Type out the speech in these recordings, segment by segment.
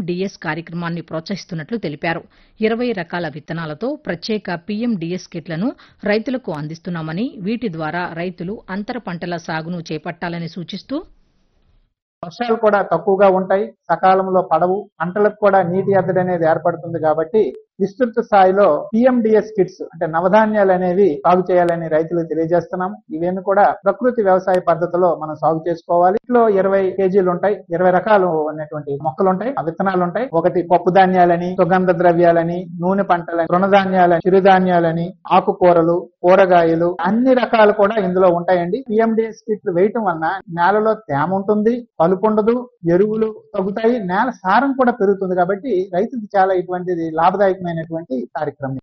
PMDS కార్యక్రమాన్ని ప్రోత్సహిస్తున్నట్లు తెలిపారు ఇరవై రకాల విత్తనాలతో ప్రత్యేక పీఎండీఎస్ కిట్లను రైతులకు అందిస్తున్నామని వీటి ద్వారా రైతులు అంతర పంటల సాగును చేపట్టాలని సూచిస్తూ వర్షాలు కూడా తక్కువగా ఉంటాయి సకాలంలో పడవు పంటలకు కూడా నీటి ఎద్దడి అనేది ఏర్పడుతుంది కాబట్టి విస్తృత స్థాయిలో పిఎండిఎస్ కిట్స్ అంటే నవధాన్యాలు అనేవి సాగు చేయాలని రైతులకు తెలియజేస్తున్నాం ఇవేమి కూడా ప్రకృతి వ్యవసాయ పద్ధతిలో మనం సాగు చేసుకోవాలి ఇంట్లో ఇరవై కేజీలు ఉంటాయి ఇరవై రకాలు అనేటువంటి మొక్కలు ఉంటాయి ఆ విత్తనాలు ఉంటాయి ఒకటి పప్పు ధాన్యాలని సుగంధ ద్రవ్యాలని నూనె పంటలని తృణధాన్యాలని చిరుధాన్యాలని ఆకుకూరలు కూరగాయలు అన్ని రకాలు కూడా ఇందులో ఉంటాయండి పిఎండిఎస్ కిట్లు వేయటం వలన నేలలో తేమ ఉంటుంది కలుపు ఉండదు ఎరువులు తగ్గుతాయి నేల సారం కూడా పెరుగుతుంది కాబట్టి రైతుకి చాలా ఇటువంటిది లాభదాయకమైనటువంటి కార్యక్రమం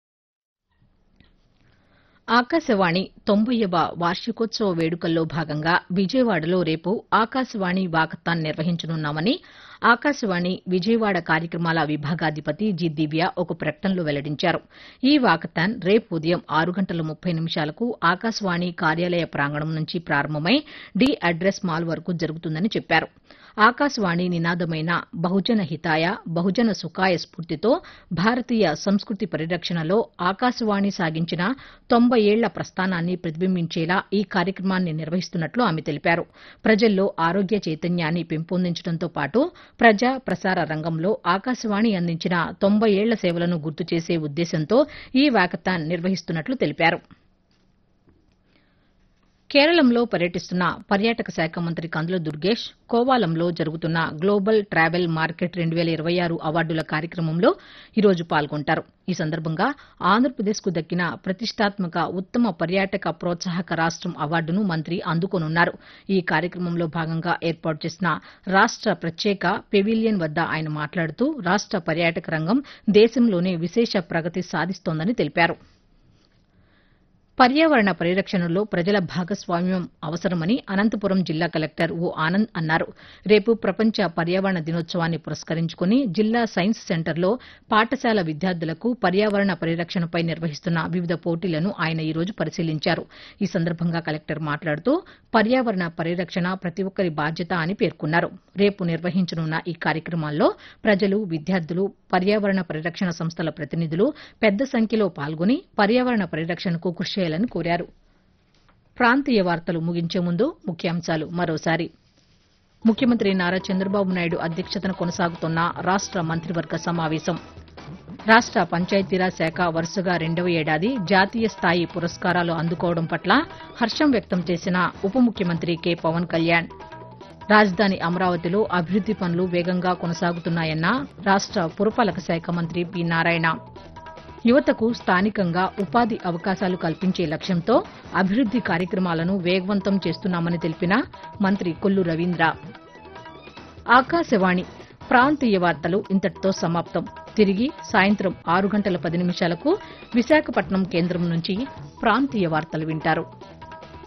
ఆకాశవాణి తొంభైవ వార్షికోత్సవ వేడుకల్లో భాగంగా విజయవాడలో రేపు ఆకాశవాణి వాకథాన్ నిర్వహించనున్నామని ఆకాశవాణి విజయవాడ కార్యక్రమాల విభాగాధిపతి జి దివ్య ఒక ప్రకటనలో వెల్లడించారు ఈ వాకథాన్ రేపు ఉదయం ఆరు గంటల ముప్పై నిమిషాలకు ఆకాశవాణి కార్యాలయ ప్రాంగణం నుంచి ప్రారంభమై డి అడ్రస్ మాల్ వరకు జరుగుతుందని చెప్పారు ఆకాశవాణి నినాదమైన బహుజన హితాయ బహుజన సుఖాయ స్ఫూర్తితో భారతీయ సంస్కృతి పరిరక్షణలో ఆకాశవాణి సాగించిన తొంభై ఏళ్ల ప్రస్థానాన్ని ప్రతిబింబించేలా ఈ కార్యక్రమాన్ని నిర్వహిస్తున్నట్లు ఆమె తెలిపారు ప్రజల్లో ఆరోగ్య చైతన్యాన్ని పెంపొందించడంతో పాటు ప్రజా ప్రసార రంగంలో ఆకాశవాణి అందించిన తొంభై ఏళ్ల సేవలను గుర్తు చేసే ఉద్దేశంతో ఈ వాకథాన్ నిర్వహిస్తున్నట్లు తెలిపారు కేరళంలో పర్యటిస్తున్న పర్యాటక శాఖ మంత్రి కందుల దుర్గేష్ కోవాలంలో జరుగుతున్న గ్లోబల్ ట్రావెల్ మార్కెట్ రెండు వేల ఇరవై ఆరు అవార్డుల కార్యక్రమంలో ఈరోజు పాల్గొంటారు ఈ సందర్భంగా ఆంధ్రప్రదేశ్కు దక్కిన ప్రతిష్టాత్మక ఉత్తమ పర్యాటక ప్రోత్సాహక రాష్టం అవార్డును మంత్రి అందుకోనున్నారు ఈ కార్యక్రమంలో భాగంగా ఏర్పాటు చేసిన రాష్ట ప్రత్యేక పెవిలియన్ వద్ద ఆయన మాట్లాడుతూ రాష్ట పర్యాటక రంగం దేశంలోనే విశేష ప్రగతి సాధిస్తోందని తెలిపారు పర్యావరణ పరిరక్షణలో ప్రజల భాగస్వామ్యం అవసరమని అనంతపురం జిల్లా కలెక్టర్ ఓ ఆనంద్ అన్నారు రేపు ప్రపంచ పర్యావరణ దినోత్సవాన్ని పురస్కరించుకుని జిల్లా సైన్స్ సెంటర్లో పాఠశాల విద్యార్థులకు పర్యావరణ పరిరక్షణపై నిర్వహిస్తున్న వివిధ పోటీలను ఆయన ఈ రోజు పరిశీలించారు ఈ సందర్భంగా కలెక్టర్ మాట్లాడుతూ పర్యావరణ పరిరక్షణ ప్రతి ఒక్కరి బాధ్యత అని పేర్కొన్నారు రేపు నిర్వహించనున్న ఈ కార్యక్రమాల్లో ప్రజలు విద్యార్థులు పర్యావరణ పరిరక్షణ సంస్థల ప్రతినిధులు పెద్ద సంఖ్యలో పాల్గొని పర్యావరణ పరిరక్షణకు కృషి చేయాలని కోరారు ప్రాంతీయ వార్తలు ముగించే ముందు ముఖ్యాంశాలు మరోసారి ముఖ్యమంత్రి నారా చంద్రబాబు నాయుడు అధ్యక్షతన కొనసాగుతున్న రాష్ట మంత్రివర్గ సమావేశం రాష్ట పంచాయతీరాజ్ శాఖ వరుసగా రెండవ ఏడాది జాతీయ స్థాయి పురస్కారాలు అందుకోవడం పట్ల హర్షం వ్యక్తం చేసిన ఉప ముఖ్యమంత్రి కె పవన్ కళ్యాణ్ రాజధాని అమరావతిలో అభివృద్ది పనులు వేగంగా కొనసాగుతున్నాయన్న రాష్ట పురపాలక శాఖ మంత్రి పి నారాయణ యువతకు స్థానికంగా ఉపాధి అవకాశాలు కల్పించే లక్ష్యంతో అభివృద్ది కార్యక్రమాలను వేగవంతం చేస్తున్నామని తెలిపిన మంత్రి కొల్లు రవీంద్ర ఆకాశవాణి ప్రాంతీయ వార్తలు ఇంతటితో సమాప్తం తిరిగి సాయంత్రం ఆరు గంటల పది నిమిషాలకు విశాఖపట్నం కేంద్రం నుంచి ప్రాంతీయ వార్తలు వింటారు